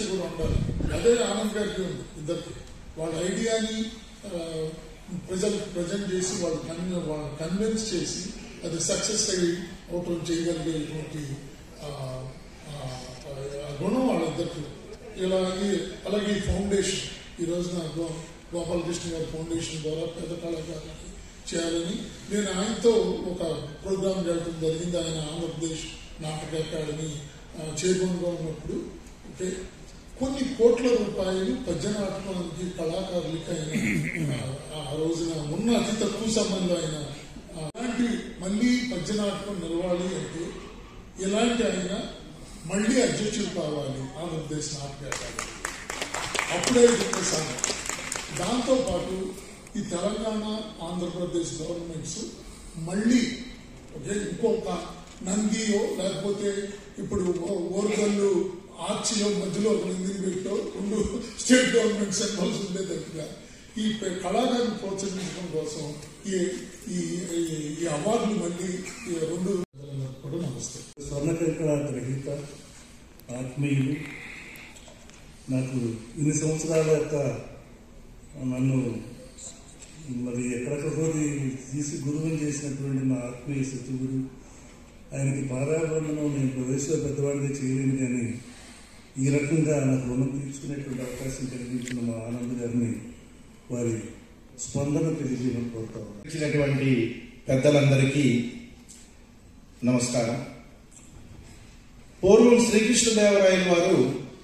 Interest కూడా ఉండాలి అదే ఆనంద్ గారికి ఉంది ఇద్దరికి వాళ్ళ ఐడియాని ప్రజలు ప్రజెంట్ చేసి వాళ్ళు కన్ వాళ్ళు కన్విన్స్ చేసి అది సక్సెస్ అయ్యి అవటం చేయగలిగేటువంటి ఆ, ఆ, ఆ గుణం వాళ్ళిద్దరికి ఇలా ఈ- అలాగే ఈ ఫౌండేషన్ ఈ రోజున గో- గోపాలకృష్ణ గారి ఫౌండేషన్ ద్వారా పేద కళాకారులకి చేయాలని నేను ఆయనతో ఒక ప్రోగ్రామ్ జరగడం జరిగింది ఆయన ఆంధ్రప్రదేశ్ నాటక అకాడమీ చైర్మన్గా ఉన్నప్పుడు ఓకే కొన్ని కోట్ల రూపాయలు పద్య నాటకానికి కళాకారులకి ఆయన ఆ, ఆ రోజున ఉన్న అతి తక్కువ సమయంలో ఆయన ఆ, అలాంటి మళ్ళీ పద్య నాటకం నిలవాలి అంటే ఇలాంటి ఆయన మళ్ళీ అధ్యక్షులు కావాలి ఆంధ్రప్రదేశ్ నాటక అకాడమీ అప్పుడే చెప్పేశాను దాంతో పాటు ఈ తెలంగాణ ఆంధ్రప్రదేశ్ గవర్నమెంట్స్ మళ్ళీ ఓకే ఇంకొక నందియో లేకపోతే ఇప్పుడు ఓ- ఓరుగల్లు ఆర్చిలో మధ్యలో ఒక నందిని పెట్టో రెండు స్టేట్ గవర్నమెంట్ సెంట్రల్స్ ఉండేటట్టుగా ఈ పె- కళాకారుని ప్రోత్సహించడం కోసం ఈ ఈ ఈ- ఈ అవార్డులు మళ్ళీ ఈ రెండు కూడా నమస్తే స్వర్ణకళ గ్రహీత ఆత్మీయులు నాకు ఇన్ని సంవత్సరాల యొక్క నన్ను మరి ఎక్కడెక్కడో తీసి గురువుని చేసినటువంటి మా ఆత్మీయ సచివుడు ఆయనకి పాదాభరణం నేను ప్రవేశంలో పెద్దవాడిగా చేయలేను కానీ ఈ రకంగా నాకు రుణం తీర్చుకునేటువంటి అవకాశం కలిగించిన మా ఆనంద్ గారిని వారి స్పందన తెలియజేయడం కోరుతా ఉన్నాను. ఇచ్చినటువంటి పెద్దలందరికీ నమస్కారం పూర్వం శ్రీకృష్ణదేవరాయలు వారు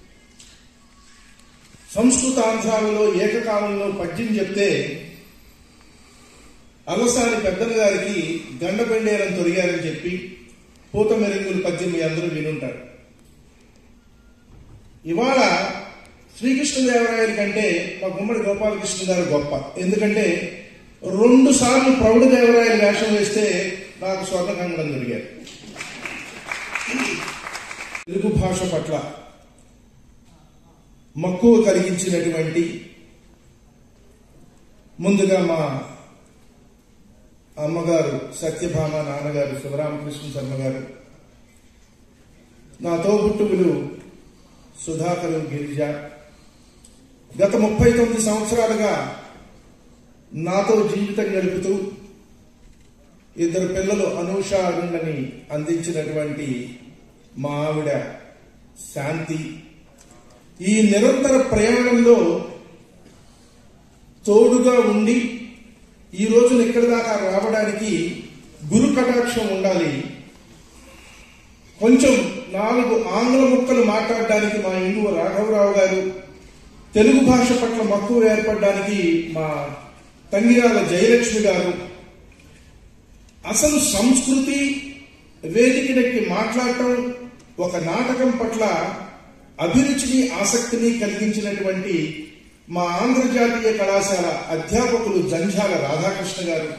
సంస్కృత ఆంధ్రాలలో ఏకకాలంలో పద్యం చెప్తే అలసాని పెద్దల గారికి గండపెండేరం తొడిగారని చెప్పి పూత మెరుగులు పద్యం మీ అందరూ వినుంటారు ఇవాళ శ్రీకృష్ణదేవరాయల కంటే మా గుమ్మడి గోపాలకృష్ణ గారు గొప్ప ఎందుకంటే రెండు సార్లు ప్రౌఢదేవరాయల వేషం వేస్తే నాకు స్వర్ణ కంగడం దొరికారు తెలుగు భాష పట్ల మక్కువ కలిగించినటువంటి ముందుగా మా అమ్మగారు సత్యభామ నాన్నగారు శివరామకృష్ణ శర్మ గారు నా తోబుట్టువులు సుధాకరు గిరిజ గత ముప్పై తొమ్మిది సంవత్సరాలుగా నాతో జీవితం గడుపుతూ ఇద్దరు పిల్లలు అనూష అరుణ్ని అందించినటువంటి మా ఆవిడ శాంతి ఈ నిరంతర ప్రయాణంలో తోడుగా ఉండి ఈ రోజున ఇక్కడి దాకా రావడానికి గురు కటాక్షం ఉండాలి కొంచెం నాలుగు ఆంగ్ల ముక్కలు మాట్లాడడానికి మా ఇంగువ రాఘవరావు గారు తెలుగు భాష పట్ల మక్కువ ఏర్పడడానికి మా తంగిరాల జయలక్ష్మి గారు అసలు సంస్కృతి వేదికనెక్కి మాట్లాడటం ఒక నాటకం పట్ల అభిరుచిని ఆసక్తిని కలిగించినటువంటి మా ఆంధ్రజాతీయ కళాశాల అధ్యాపకులు జంఝాల రాధాకృష్ణ గారు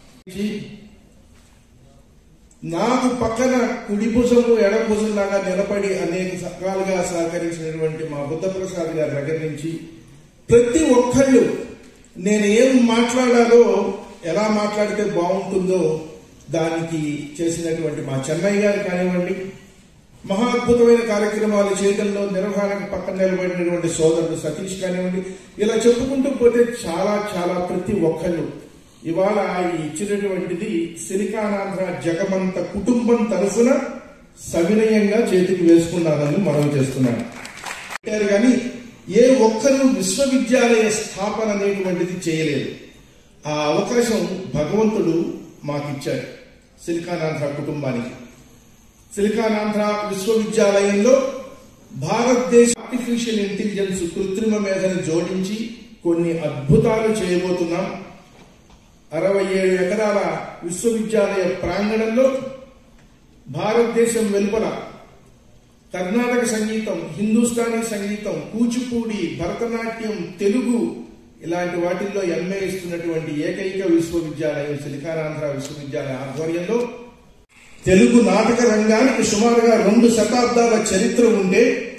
నాకు పక్కన కుడి భుజము ఎడ భుజం లాగా నిలబడి అనేక రకాలుగా సహకరించినటువంటి మా బుద్ధప్రసాద్ గారి దగ్గర నుంచి ప్రతి ఒక్కళ్ళు నేను ఏం మాట్లాడాలో ఎలా మాట్లాడితే బాగుంటుందో దానికి చేసినటువంటి మా చెన్నై గారు కానివ్వండి మహా అద్భుతమైన కార్యక్రమాలు చేయడంలో నిర్వహణకు పక్కన నిలబడినటువంటి సోదరుడు సతీష్ కానివ్వండి ఇలా చెప్పుకుంటూ పోతే చాలా చాలా ప్రతి ఒక్కళ్ళు ఇవాళ ఈ ఇచ్చినటువంటిది సిలికానాంధ్ర జగమంత కుటుంబం తరఫున సవినయంగా చేతికి వేసుకున్నానని మనం చేస్తున్నాను పెట్టారు కానీ ఏ ఒక్కరూ విశ్వవిద్యాలయ స్థాపన అనేటువంటిది చేయలేదు ఆ అవకాశం భగవంతుడు మాకిచ్చాడు సిలికానాంధ్ర కుటుంబానికి సిలికానాంధ్ర విశ్వవిద్యాలయంలో భారతదేశ ఆర్టిఫిషియల్ ఇంటెలిజెన్స్ కృత్రిమ మేధని జోడించి కొన్ని అద్భుతాలు చేయబోతున్నాం అరవై ఏడు ఎకరాల విశ్వవిద్యాలయ ప్రాంగణంలో భారతదేశం వెలుపల కర్ణాటక సంగీతం హిందుస్థానీ సంగీతం కూచిపూడి భరతనాట్యం తెలుగు ఇలాంటి వాటిల్లో ఎంఏ ఇస్తున్నటువంటి ఏకైక విశ్వవిద్యాలయం సిలికానాంధ్ర విశ్వవిద్యాలయ ఆధ్వర్యంలో తెలుగు నాటక రంగానికి సుమారుగా రెండు శతాబ్దాల చరిత్ర ఉంటే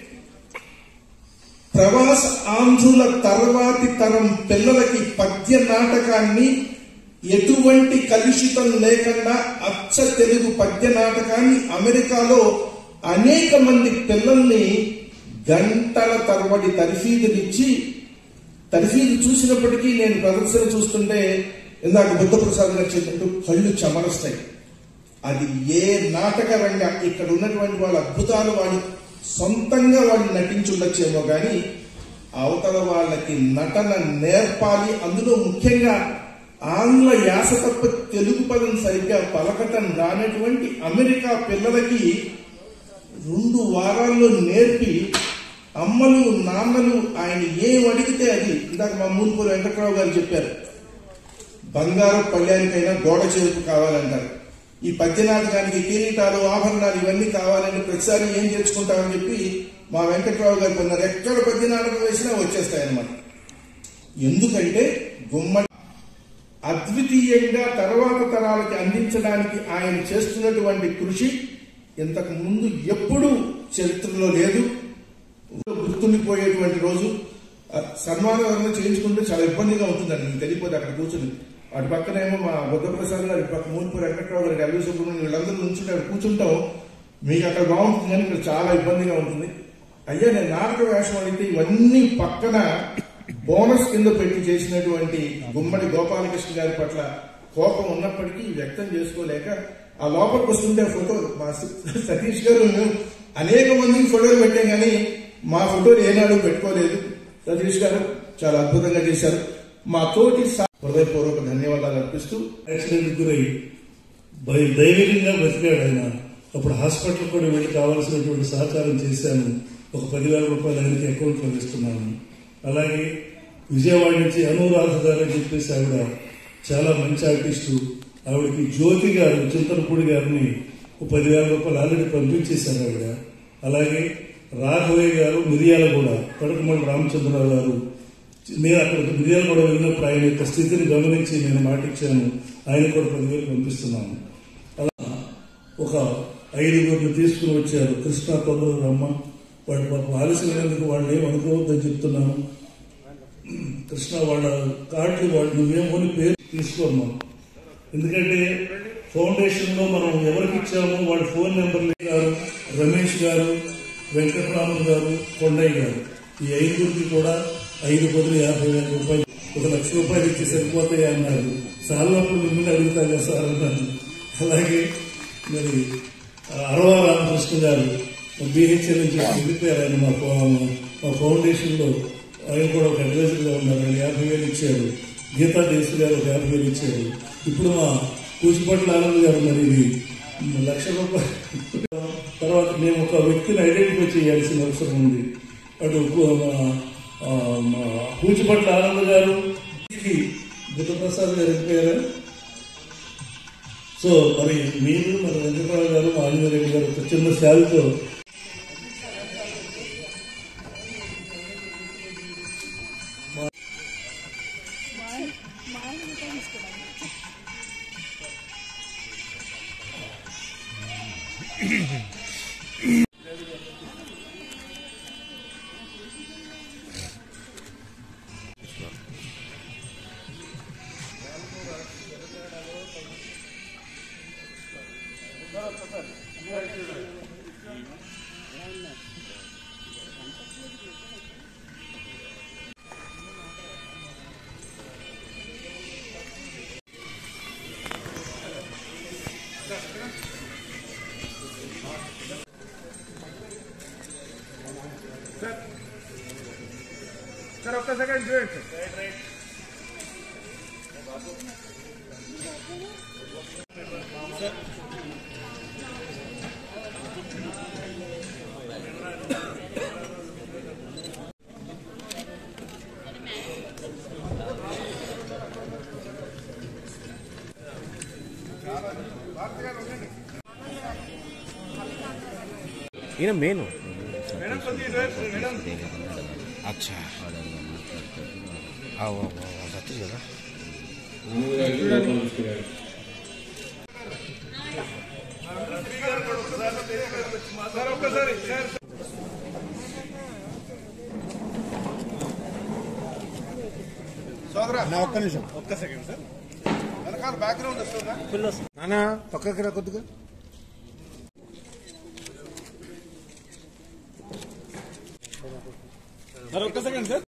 ప్రవాస ఆంధ్రుల తర్వాతి తరం పిల్లలకి పద్య నాటకాన్ని ఎటువంటి కలుషితం లేకుండా అచ్చ తెలుగు పద్య నాటకాన్ని అమెరికాలో అనేక మంది పిల్లల్ని గంటల తరబడి తర్ఫీదునిచ్చి తర్ఫీదు చూసినప్పటికీ నేను ప్రదర్శన చూస్తుంటే ఇందాక బుద్ధప్రసాద్ గారు చెప్పినట్టు కళ్ళు చెమరస్తాయి అది ఏ నాటక రంగ ఇక్కడ ఉన్నటువంటి వాళ్ళ అద్భుతాలు వాళ్ళు సొంతంగా వాళ్ళు నటించుండొచ్చేమో కానీ అవతల వాళ్ళకి నటన నేర్పాలి అందులో ముఖ్యంగా ఆంగ్ల యాస తప్ప తెలుగు పదం సరిగ్గా పలకటం రానటువంటి అమెరికా పిల్లలకి రెండు వారాల్లో నేర్పి అమ్మలు నాన్నలు ఆయన ఏం అడిగితే అది ఇందాక మా మూలుపూరి వెంకట్రావు గారు చెప్పారు బంగారు పళ్ళ్యానికైనా గోడ చేరుపు కావాలంటారు ఈ పద్య నాటకానికి కిరీటాలు ఆభరణాలు ఇవన్నీ కావాలని ప్రతిసారి ఏం తెచ్చుకుంటామని చెప్పి మా వెంకట్రావు గారు కొన్నారు ఎక్కడ పద్య నాటకం వేసినా వచ్చేస్తాయన్నమాట ఎందుకంటే గుమ్మడి అద్వితీయంగా తర్వాత తరాలకి అందించడానికి ఆయన చేస్తున్నటువంటి కృషి ఇంతకు ముందు ఎప్పుడూ చరిత్రలో లేదు గుర్తుండిపోయేటువంటి రోజు ఆ, సన్మానం ఎవరైనా చేయించుకుంటే చాలా ఇబ్బందిగా ఉంటుందండి మీకు తెలియపోతే అక్కడ కూర్చుని అటు పక్కనేమో మా బుద్ధప్రసాద్ గారు ఇటు పక్క మూలిపూర్ వెంకట్రావు గారు ఎల్వి సుబ్రహ్మణ్యం వీళ్ళందరూ నుంచుంటే అక్కడ కూర్చుంటాం మీకు అక్కడ బాగుంటుంది కానీ ఇక్కడ చాలా ఇబ్బందిగా ఉంటుంది అయ్యా నేను నాటక వేషం అడిగితే ఇవన్నీ పక్కన బోనస్ కింద పెట్టి చేసినటువంటి గుమ్మడి గోపాలకృష్ణ గారి పట్ల కోపం ఉన్నప్పటికీ వ్యక్తం చేసుకోలేక ఆ లోపలికి వస్తుంటే ఆ ఫోటో మా స- సతీష్ గారు మేము అనేక మందికి ఫోటోలు పెట్టాం కానీ మా ఫోటోలు ఏనాడు పెట్టుకోలేదు సతీష్ గారు చాలా అద్భుతంగా చేశారు మా తోటి సా- హృదయపూర్వక ధన్యవాదాలు అర్పిస్తూ యాక్సిడెంట్ గురై భయ- ధైర్యంగా బతికాడు ఆయన అప్పుడు హాస్పిటల్ కూడా వెళ్ళి కావాల్సినటువంటి సహకారం చేశాను ఒక పదివేల రూపాయలు ఆయనకి అకౌంట్లో వేస్తున్నాను అలాగే విజయవాడ నుంచి అనురాధ గారు అని చెప్పేసి ఆవిడ చాలా మంచి ఆర్టిస్టు ఆవిడకి జ్యోతి గారు చింతలపూడి గారిని ఒక పదివేల రూపాయలు ఆల్రెడీ పంపించేశారు ఆవిడ అలాగే రాఘవయ్య గారు మిరియాలగూడ కడకమల్లి రామచంద్రరావు గారు నేను అక్కడ మిరియాల కూడా వెళ్ళినప్పుడు ఆయన యొక్క స్థితిని గమనించి నేను మాటిచ్చాను ఆయన కూడా పదివేలు పంపిస్తున్నాను అలా ఒక ఐదుగురిని తీసుకుని వచ్చారు కృష్ణ తొందరగా రమ్మ వాడు పాపం ఆలస్యమైనందుకు వాళ్ళు ఏం అనుకోవద్దని చెప్తున్నాను కృష్ణ వాళ్ళ కార్డులు వాళ్ళు నువ్వేమోని పేరు తీసుకోమ్మా ఎందుకంటే ఫౌండేషన్ లో మనం ఎవరికి ఇచ్చామో వాళ్ళ ఫోన్ నెంబర్లు గారు రమేష్ గారు వెంకటరామన్ గారు కొండయ్య గారు ఈ ఐదుగురికి కూడా ఐదు బదులు యాభై వేల రూపాయలు ఒక లక్ష రూపాయలు ఇచ్చి సరిపోతాయి అన్నారు సార్లప్పుడు మిమ్మల్ని అడుగుతా కదా సార్ అన్నాను అలాగే మరి అరవా రామకృష్ణ గారు బిహెచ్ఎల్ నుంచి వెళ్ళిపోయారు ఆయన మా ఫౌ- మా ఫౌండేషన్ లో ఆయన కూడా ఒక అడ్వైజర్ గా ఉన్నారు ఆయన యాభై వేలు ఇచ్చారు గీతా దేశ్ గారు ఒక యాభై వేలు ఇచ్చారు ఇప్పుడు మా కూచిపట్ల ఆనంద్ గారు మరి ఇది లక్ష రూపాయలు తర్వాత మేము ఒక వ్యక్తిని ఐడెంటిఫై చేయాల్సిన అవసరం ఉంది అటు కు- మా- ఆ, మా కూచిపట్ల ఆనంద్ గారు బుద్ధప్రసాద్ గారు వెళ్ళిపోయారు సో మరి మీరు మరి వెంకటరావు గారు మా ఆంజనేయులు గారు ఒక చిన్న శాలతో సార్ ఒక్క సెకండ్ చూడండి ఈయన మెయిన్ మేడం కొద్దిగా మేడం అచ్చా అవు అవు అవు సత్యం కదా సార్ ఒక్కసారి సార్ సోదరా నా ఒక్క నిమిషం ఒక్క సెకండ్ సార్ వెనకాల బ్యాక్గ్రౌండ్ వస్తుందా నానా పక్కకి రా కొద్దిగా సార్ ఒక్క సెకండ్ సార్